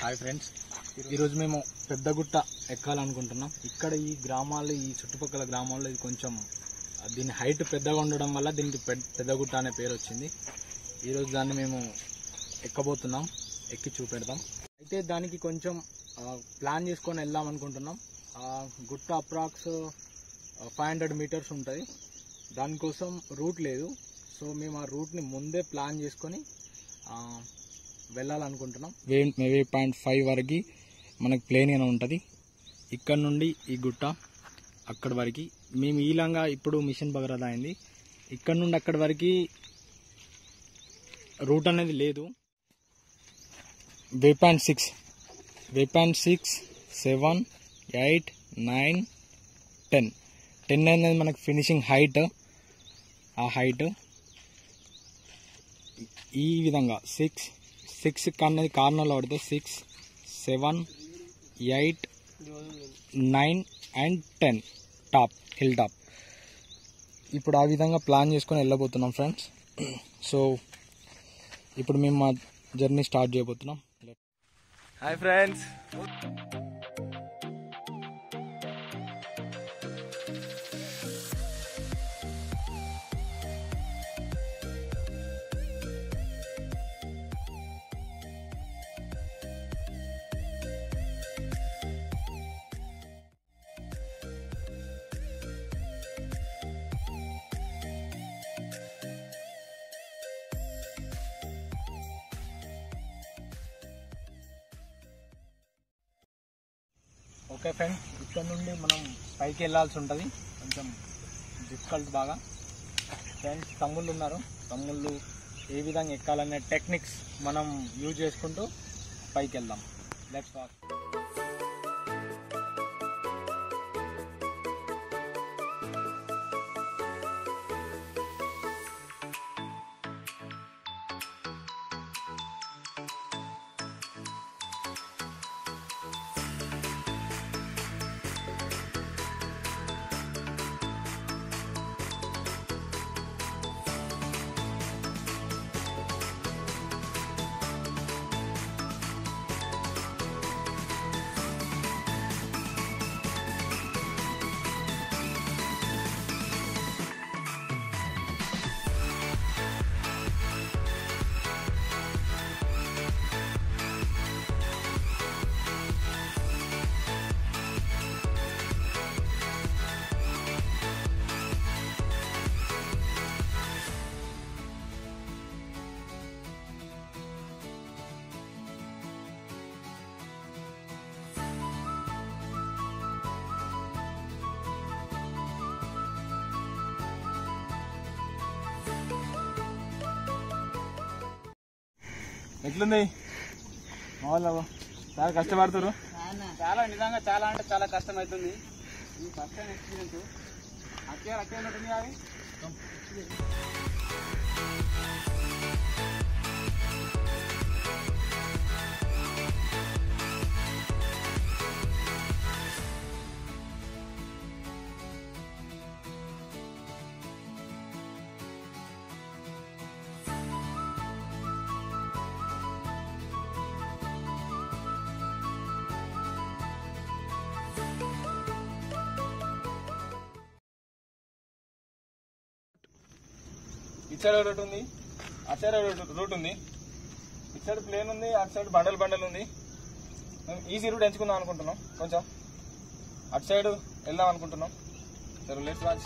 hi friends ఈరోజు మేము పెద్దగుట్ట ఎక్కాలనుకుంటున్నాం ఇక్కడ ఈ గ్రామాలు ఈ చుట్టుపక్కల గ్రామాల్లో ఇది కొంచెం ఆ, దీని హైట్ పెద్దగా ఉండడం వల్ల దీనికి పెద్ద పెద్దగుట్ట అనే పేరు వచ్చింది ఈరోజు దాన్ని మేము ఎక్కబోతున్నాం ఎక్కి చూపెడతాం అయితే దానికి కొంచెం ఆ, ప్లాన్ చేసుకొని వెళ్దాం అనుకుంటున్నాం ఆ గుట్ట అప్రాక్స్ ఫైవ్ హండ్రెడ్ మీటర్స్ ఉంటుంది దానికోసం రూట్ లేదు సో మేము ఆ రూట్ని ముందే ప్లాన్ చేసుకొని ఆ, వెళ్ళాలనుకుంటున్నాం వే వే పాయింట్ ఫైవ్ వరకు మనకి ప్లేన్గానే ఉంటుంది ఇక్కడ నుండి ఈ గుట్ట అక్కడి వరకు మేము ఈలంగా ఇప్పుడు మిషన్ భగరథ అయింది ఇక్కడ నుండి అక్కడి వరకు రూట్ అనేది లేదు way point six way point six seven eight nine ten ten అనేది మనకి ఫినిషింగ్ హైట్ ఆ హైట్ ఈ విధంగా సిక్స్ సిక్స్ అన్నది కార్నర్లో పడితే six seven eight nine and ten top hill top ఇప్పుడు ఆ విధంగా ప్లాన్ చేసుకొని వెళ్ళబోతున్నాం ఫ్రెండ్స్ సో ఇప్పుడు మేము మా జర్నీ స్టార్ట్ చేయబోతున్నాం హాయ్ ఫ్రెండ్స్ ఓకే ఫ్రెండ్స్ ఇక్కడ నుండి మనం పైకి వెళ్ళాల్సి ఉంటుంది కొంచెం డిఫికల్ట్ బాగా ఫ్రెండ్స్ తమ్ముళ్ళు ఉన్నారు తమ్ముళ్ళు ఏ విధంగా ఎక్కాలనే టెక్నిక్స్ మనం యూజ్ చేసుకుంటూ పైకి వెళ్దాం లెట్స్ వాక్ ఎట్లుంది మా వాళ్ళు చాలా కష్టపడుతురు చాలా నిజంగా చాలా అంటే చాలా కష్టం అవుతుంది ఈ ఫస్ట్ టైం ఎక్స్పీరియన్స్ అక్కడ అక్కడ ఉన్నట్టుంది అది ఇటు సైడ్ రూట్ ఉంది అటు సైడ్ రూట్ ఉంది ఇటు సైడ్ ప్లేన్ ఉంది అటు సైడ్ బండల్ బండల్ ఉంది మేము ఈజీ రూట్ ఎంచుకుందాం అనుకుంటున్నాం కొంచెం అటు సైడ్ వెళ్దాం అనుకుంటున్నాం సరే లెట్స్ వాచ్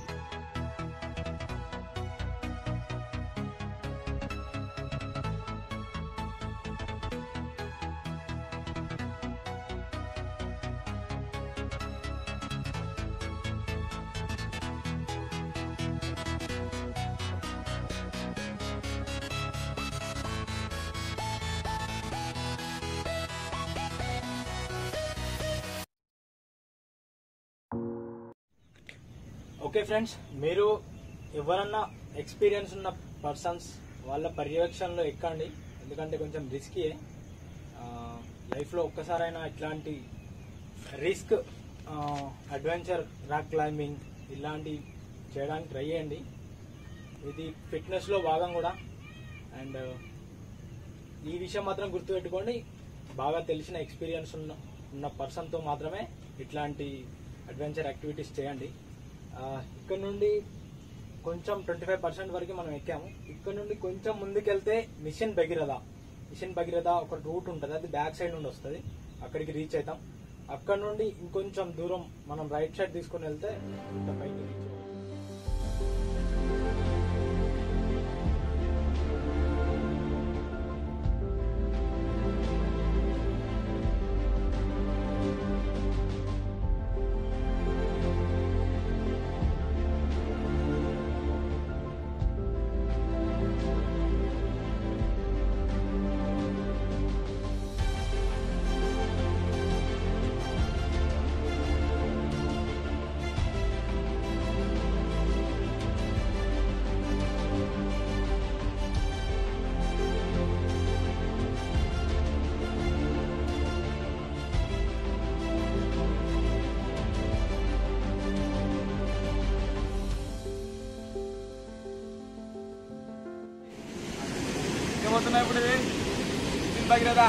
ఓకే ఫ్రెండ్స్ మీరు ఎవరన్నా ఎక్స్పీరియన్స్ ఉన్న పర్సన్స్ వాళ్ళ పర్యవేక్షణలో ఎక్కండి ఎందుకంటే కొంచెం రిస్కీయే లైఫ్లో ఒక్కసారైనా ఇట్లాంటి రిస్క్ అడ్వెంచర్ రాక్ క్లైంబింగ్ ఇలాంటి చేయడానికి ట్రై చేయండి ఇది ఫిట్నెస్లో భాగం కూడా అండ్ ఈ విషయం మాత్రం గుర్తుపెట్టుకోండి బాగా తెలిసిన ఎక్స్పీరియన్స్ ఉన్న ఉన్న పర్సన్తో మాత్రమే ఇట్లాంటి అడ్వెంచర్ యాక్టివిటీస్ చేయండి ఆ, ఇక్కడ నుండి కొంచెం ట్వంటీ ఫైవ్ పర్సెంట్ వరకు మనం ఎక్కాము ఇక్కడ నుండి కొంచెం ముందుకెళ్తే మిషన్ భగీరథ మిషన్ భగీరథ ఒక రూట్ ఉంటుంది అది బ్యాక్ సైడ్ నుండి వస్తుంది అక్కడికి రీచ్ అవుతాం అక్కడ నుండి ఇంకొంచెం దూరం మనం రైట్ సైడ్ తీసుకుని వెళ్తే ఇంత పైకి రీచ్ అవ్వాలి ఏమవుతున్నాయి ఇప్పుడు ఇది మిషన్ భగీరథ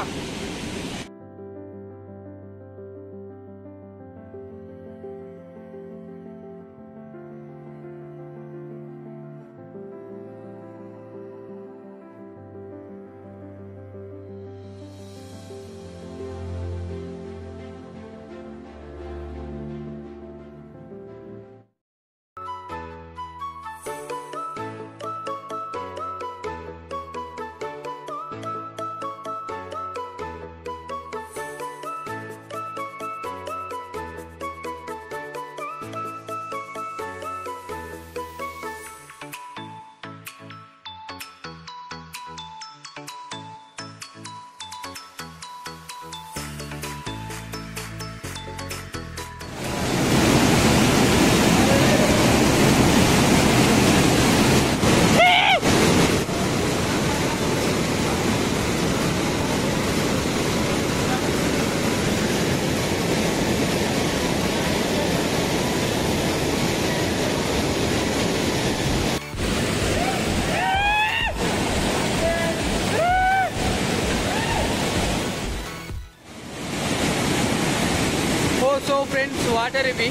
ఓ సో ఫ్రెండ్స్ వాటర్ ఇవి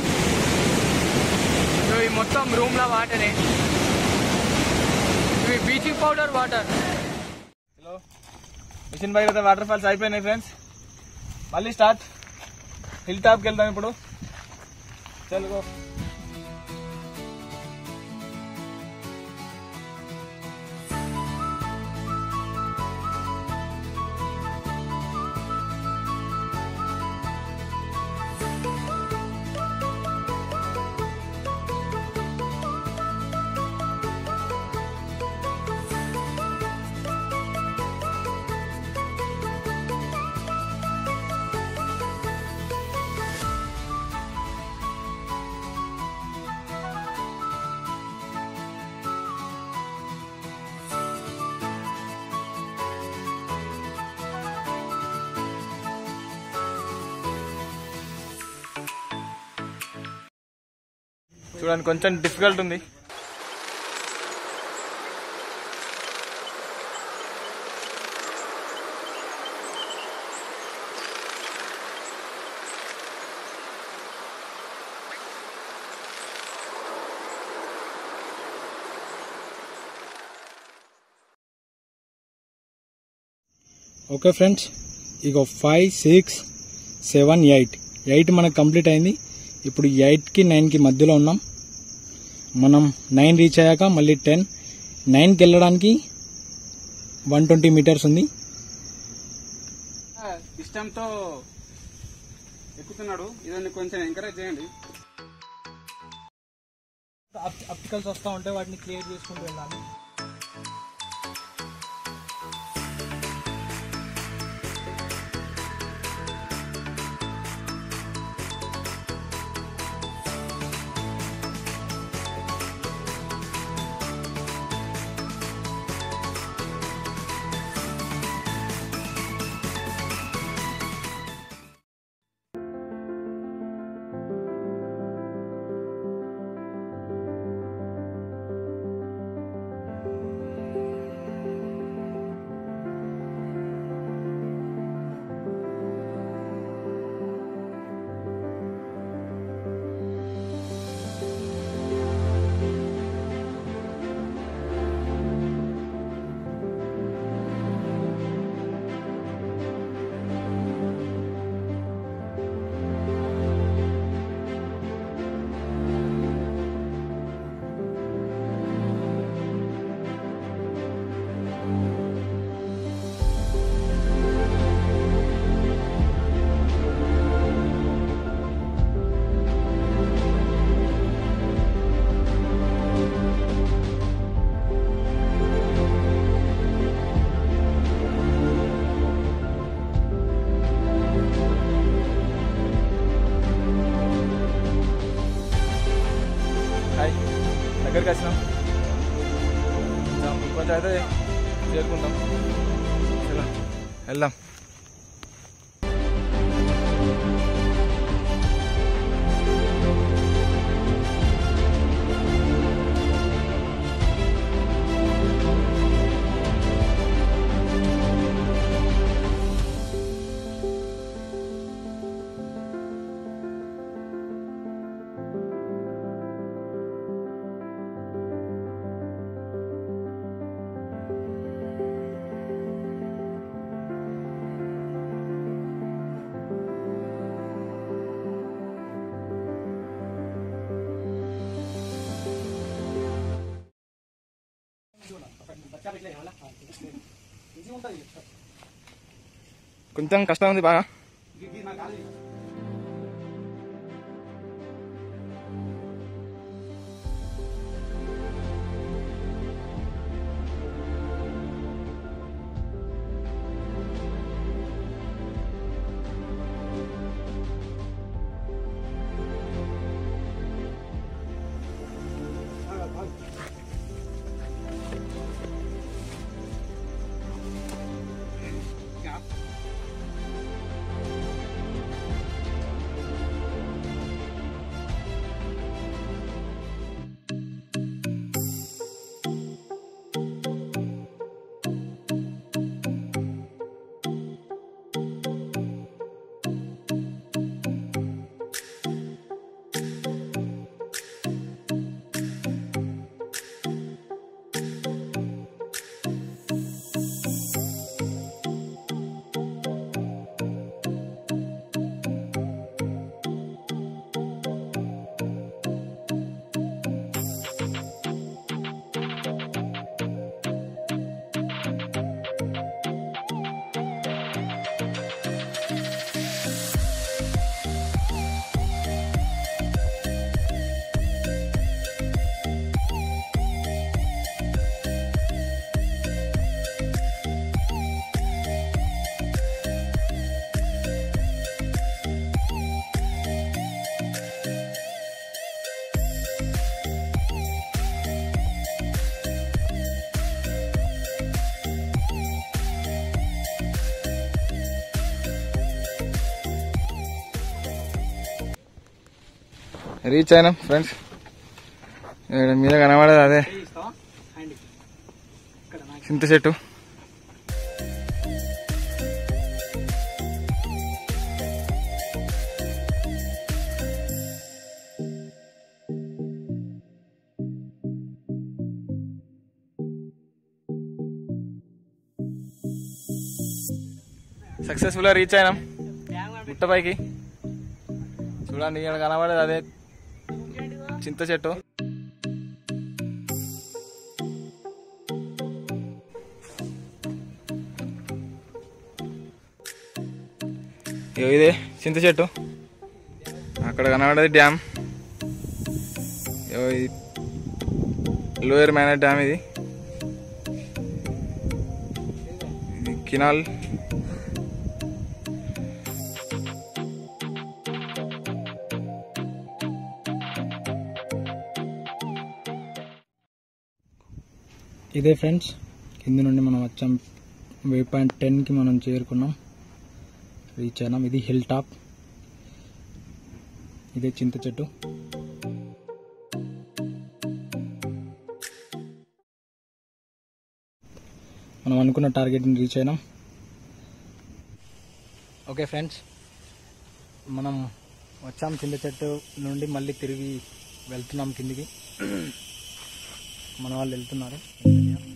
సో ఈ మొత్తం రూమ్లో వాటరే ఇవి bleaching powder water hello mission బయట వాటర్ ఫాల్స్ అయిపోయినాయి ఫ్రెండ్స్ మళ్ళీ స్టార్ట్ హిల్ టాప్కి వెళ్తాం ఇప్పుడు తెలుగు చూడండి కొంచెం డిఫికల్ట్ ఉంది ఓకే ఫ్రెండ్స్ ఇగో five six seven eight eight మనకు కంప్లీట్ అయింది ఇప్పుడు ఎయిట్కి నైన్కి మధ్యలో ఉన్నాం మనం నైన్ రీచ్ అయ్యాక మళ్ళీ టెన్ నైన్కి వెళ్ళడానికి వన్ ట్వంటీ మీటర్స్ ఉంది ఇష్టంతో ఎక్కుతున్నాడు ఇదని కొంచెం ఎంకరేజ్ చేయండి అప్టికల్స్ వస్తూ ఉంటే వాటిని క్లియర్ చేసుకుంటూ వెళ్ళాలి హాయ్ దగ్గరికి వచ్చినాం కొంచెం- కొంచెం అయితే చేరుకుంటాం చలో వెళ్దాం కొంచెం కష్టం ఉంది బాగా రీచ్ అయినాం ఫ్రెండ్స్ ఇక్కడ మీద కనబడేది అదే ఇస్తావా హ్యాండ్ ఇక్కడ నాకు చింత చెట్టు సక్సెస్ఫుల్ గా రీచ్ అయినాం గుట్టపైకి చూడండి ఇక్కడ కనబడేది అదే చింత చెట్టు ఇగో ఇదే చింత చెట్టు అక్కడ కనబడేది డ్యామ్ ఇగో ఇది లోయర్ మేనర్ డ్యామ్ ఇది ఇది కినాల్ ఇదే ఫ్రెండ్స్ కింద నుండి మనం వచ్చాం వే పాయింట్ టెన్కి మనం చేరుకున్నాం రీచ్ అయినాం ఇది హిల్ టాప్ ఇదే చింత చెట్టు మనం అనుకున్న టార్గెట్ని రీచ్ అయినాం ఓకే ఫ్రెండ్స్ మనం వచ్చాం చింత చెట్టు నుండి మళ్ళీ తిరిగి వెళ్తున్నాం కిందికి మన వాళ్ళు వెళ్తున్నారు